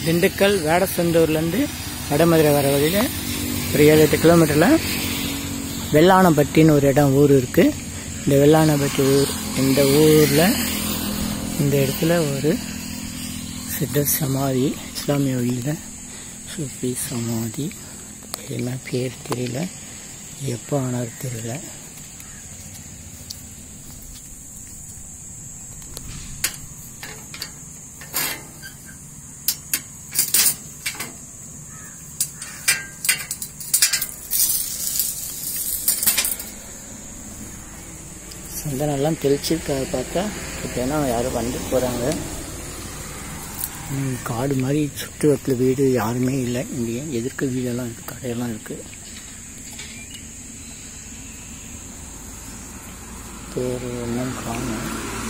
திண்டுக்கல் வேடசந்தூர்லேருந்து வடமதுரை வர வழியில் ஒரு ஏழு எட்டு கிலோமீட்டரில் வெள்ளானப்பட்டின்னு ஒரு இடம் ஊர் இருக்குது இந்த வெள்ளானப்பட்டி ஊர் இந்த ஊரில் இந்த இடத்துல ஒரு சித்தர் சமாதி இஸ்லாமிய வழியில் சூஃபி சமாதி என்ன பேர் தெரியல எப்போ ஆனார் தெரியல சந்தனம்லாம் தெளிச்சிருக்காக பார்த்தா இப்போனா யாரும் வந்து போகிறாங்க ம், காடு மாதிரி சுற்றுவட்டத்தில் வீடு யாருமே இல்லை இங்கே எதிர்க்க வீடெல்லாம் இருக்குது கடையெல்லாம் இருக்குது பேர் ஒன்றும் காணும்